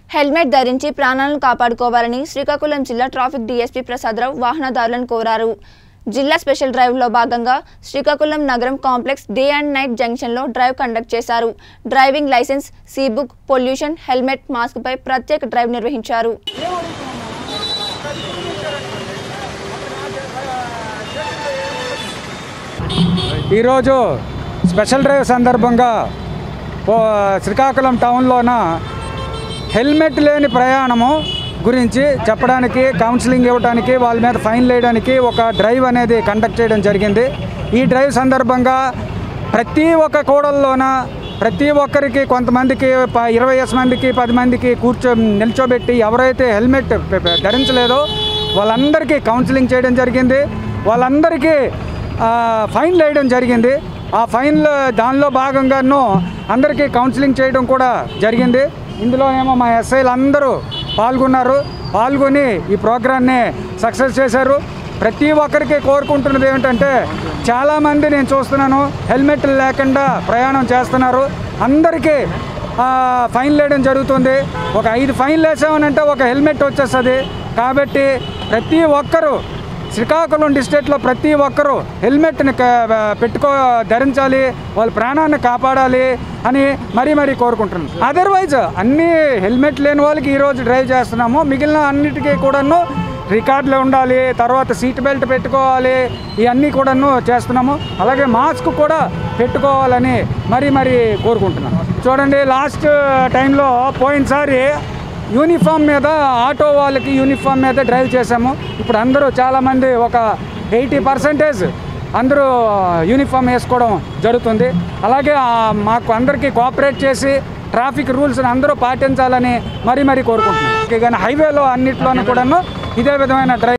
helmet ధరించి ప్రాణాలను కాపాడుకోవాలని శ్రీకాకుళం జిల్లా ట్రాఫిక్ డీఎస్పీ ప్రసాదరావు వాహనదారులను కోరారు జిల్లా స్పెషల్ డ్రైవ్లో భాగంగా శ్రీకాకుళం నగరం కాంప్లెక్స్ డే అండ్ నైట్ జంక్షన్లో డ్రైవ్ కండక్ట్ చేశారు driving licence C book pollution helmet మాస్క్పై ప్రత్యేక డ్రైవ్ నిర్వహించారు ఈరోజు స్పెషల్ డ్రైవ్ సందర్భంగా ఓ శ్రీకాకుళం టౌన్లోన హెల్మెట్ లేని ప్రయాణము గురించి చెప్పడానికి కౌన్సిలింగ్ ఇవ్వడానికి వాళ్ళ మీద ఫైన్ వేయడానికి ఒక డ్రైవ్ అనేది కండక్ట్ చేయడం జరిగింది ఈ డ్రైవ్ సందర్భంగా ప్రతి ఒక్క కూడల్లోన ప్రతి ఒక్కరికి కొంతమందికి ప- ఇరవై ఎస్ మందికి పది మందికి కూర్చో నిల్చోబెట్టి ఎవరైతే హెల్మెట్ పె- పె- ధరించలేదో వాళ్ళందరికీ కౌన్సిలింగ్ చేయడం జరిగింది వాళ్ళందరికీ ఆ, ఫైన్లు వేయడం జరిగింది ఆ ఫైన్లు దానిలో భాగంగాను అందరికీ కౌన్సిలింగ్ చేయడం కూడా జరిగింది ఇందులోనేమో మా ఎస్ఐలు అందరూ పాల్గొన్నారు పాల్గొని ఈ ప్రోగ్రాన్ని సక్సెస్ చేశారు ప్రతి ఒక్కరికి కోరుకుంటున్నది ఏమిటంటే చాలామంది నేను చూస్తున్నాను హెల్మెట్ లేకుండా ప్రయాణం చేస్తున్నారు అందరికీ ఆ, ఫైన్ వేయడం జరుగుతుంది ఒక ఐదు ఫైన్లు వేసామనంటే ఒక హెల్మెట్ వచ్చేస్తుంది కాబట్టి ప్రతి ఒక్కరూ శ్రీకాకుళం డిస్ట్రిక్ట్లో ప్రతి ఒక్కరూ హెల్మెట్ని క- పెట్టుకో ధరించాలి వాళ్ళ ప్రాణాన్ని కాపాడాలి అని మరీ మరీ కోరుకుంటున్నాను అదర్వైజ్ అన్ని హెల్మెట్ లేని వాళ్ళకి ఈరోజు డ్రైవ్ చేస్తున్నాము మిగిలిన అన్నిటికీ కూడాను రికార్డులు ఉండాలి తర్వాత సీట్ బెల్ట్ పెట్టుకోవాలి ఇవన్నీ కూడాను చేస్తున్నాము అలాగే మాస్క్ కూడా పెట్టుకోవాలని మరీ మరీ కోరుకుంటున్నాను చూడండి లాస్ట్ టైంలో పోయినసారి యూనిఫామ్ మీద ఆటో వాళ్ళకి యూనిఫామ్ మీద డ్రైవ్ చేసాము ఇప్పుడు అందరూ చాలామంది ఒక ఎయిటీ పర్సెంటేజ్ అందరూ యూనిఫామ్ వేసుకోవడం జరుగుతుంది అలాగే ఆ, మాకు అందరికీ కోఆపరేట్ చేసి ట్రాఫిక్ రూల్స్ని అందరూ పాటించాలని మరీ మరీ కోరుకుంటున్నాం కానీ హైవేలో అన్నిట్లోనూ కూడాను ఇదే విధమైన డ్రైవ్